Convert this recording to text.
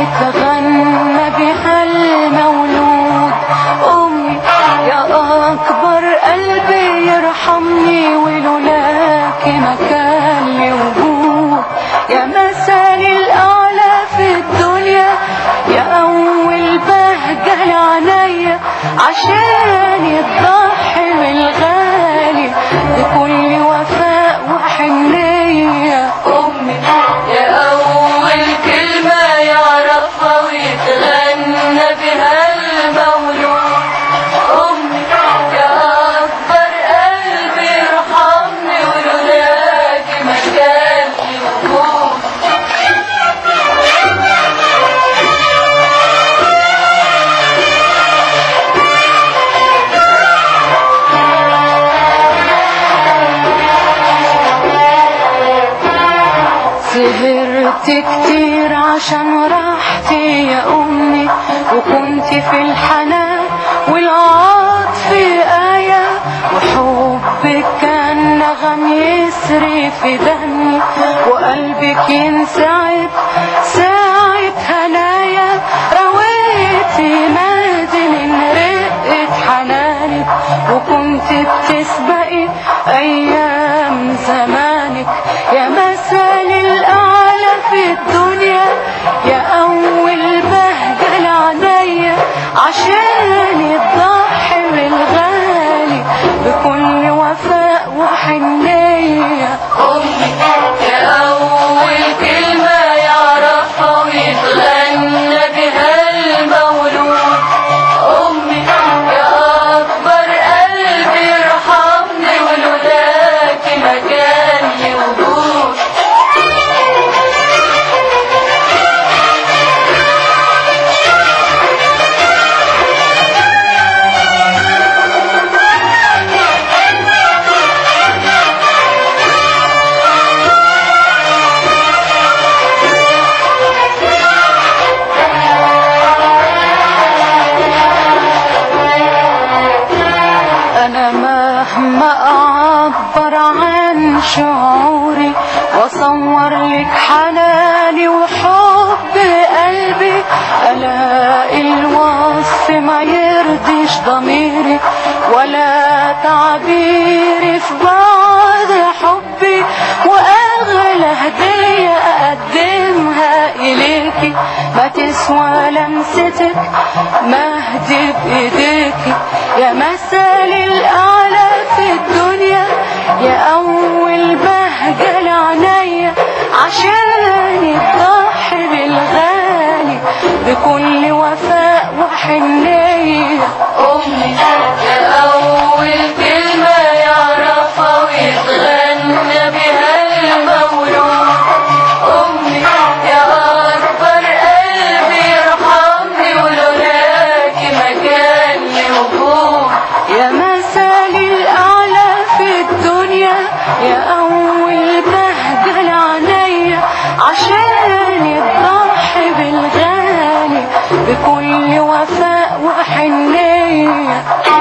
ويتغنى بها المولود أمي يا أكبر قلبي يرحمني ولولاك ما كان لي وجود يا مثل الأعلى في الدنيا يا أول بهجة لعينيا عشان يضحي بالغالي بكل وفاء وحنية أمي يا أول كلمة يعرفها ويتغنى بها المولود أمي يا أكبر قلبي ارحمني ولولاك ما كان لي وجود سهرت كتير عشان راحتي يا أمي وكنت في الحنان والعطف آية وحبك كان نغم يسري في دمي وقلبك ينسعد ساعة هنايا رويتي نادي من رقة حنانك وكنت بتسبقي أيام زمانك يا مثل الأعلى في الدنيا يا أول بهجة لعينيا عشان يضحي بالغالي بكل وفاء وحنية أمي يا أول كلمة يعرفها ويتغنى بها المولود أمي يا أكبر قلبي ارحمني ولولاك ما كان لي وجود أنا مهما أعبر عن شعوري وأصور لك حناني وحب قلبي ألاقي الوصف ما يرضيش ضميري ولا تعبيري في بعض حبي وأغلى هدية أقدمها إليكي ما تسوى لمستك مهدي بإيديكي يا مثل الأعلى في الدنيا يا أول بهجة لعينيا عشان يضحي بالغالي بكل وفاء وحنية أمي يا أول كلمة يعرفها ويتغنى بها المولود أمي يا أكبر قلبي ارحمني ولولاك ما كان لي وجود يا مثل الأعلى في الدنيا يا أول بهجة لعينيا عشان يضحي بالغالي بكل وفاء وحنية